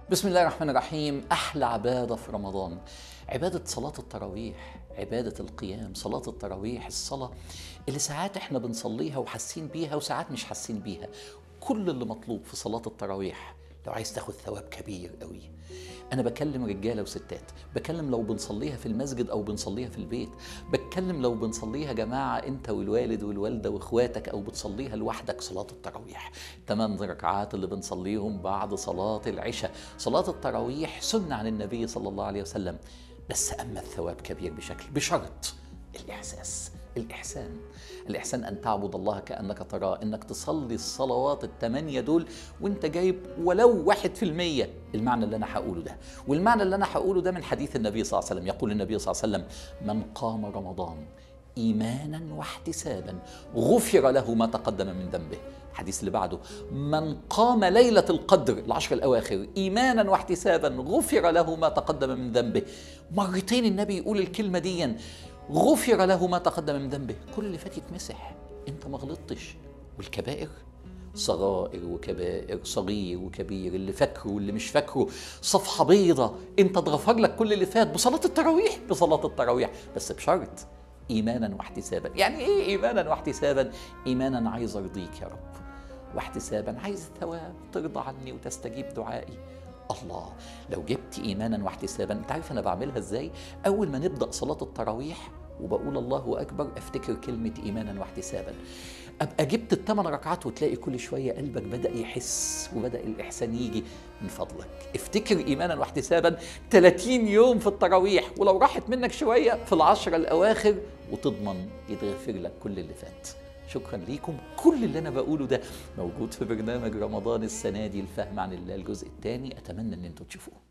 بسم الله الرحمن الرحيم أحلى عبادة في رمضان عبادة صلاة التراويح عبادة القيام صلاة التراويح الصلاة اللي ساعات احنا بنصليها وحاسين بيها وساعات مش حاسين بيها كل اللي مطلوب في صلاة التراويح لو عايز تاخد ثواب كبير قوي انا بكلم رجاله وستات بكلم لو بنصليها في المسجد او بنصليها في البيت بتكلم لو بنصليها جماعه انت والوالد والوالده واخواتك او بتصليها لوحدك صلاه التراويح ثمان ركعات اللي بنصليهم بعد صلاه العشاء صلاه التراويح سنه عن النبي صلى الله عليه وسلم بس اما الثواب كبير بشكل بشرط الاحساس الإحسان الإحسان أن تعبد الله كأنك تراه إنك تصلي الصلوات الثمانية دول وإنت جايب ولو واحد في المية المعنى اللي أنا هقوله ده والمعنى اللي أنا هقوله ده من حديث النبي صلى الله عليه وسلم يقول النبي صلى الله عليه وسلم من قام رمضان ايمانا واحتسابا غفر له ما تقدم من ذنبه الحديث اللي بعده من قام ليله القدر العشر الاواخر ايمانا واحتسابا غفر له ما تقدم من ذنبه مرتين النبي يقول الكلمه دي غفر له ما تقدم من ذنبه كل اللي فات يتمسح انت ما غلطتش والكبائر صغائر وكبائر صغير وكبير اللي فاكره واللي مش فاكره صفحه بيضة انت اتغفر لك كل اللي فات بصلاه التراويح بصلاه التراويح بس بشرط ايمانا واحتسابا يعني ايه ايمانا واحتسابا ايمانا عايز ارضيك يا رب واحتسابا عايز ثواب ترضى عني وتستجيب دعائي الله لو جبت ايمانا واحتسابا انت عارف انا بعملها ازاي اول ما نبدا صلاه التراويح وبقول الله اكبر افتكر كلمه ايمانا واحتسابا ابقى جبت الثمان ركعات وتلاقي كل شويه قلبك بدا يحس وبدا الاحسان يجي من فضلك افتكر ايمانا واحتسابا 30 يوم في التراويح ولو راحت منك شويه في العشره الاواخر وتضمن يتغفر لك كل اللي فات شكرا ليكم كل اللي انا بقوله ده موجود في برنامج رمضان السنه دي الفهم عن الله الجزء الثاني اتمنى ان انتم تشوفوه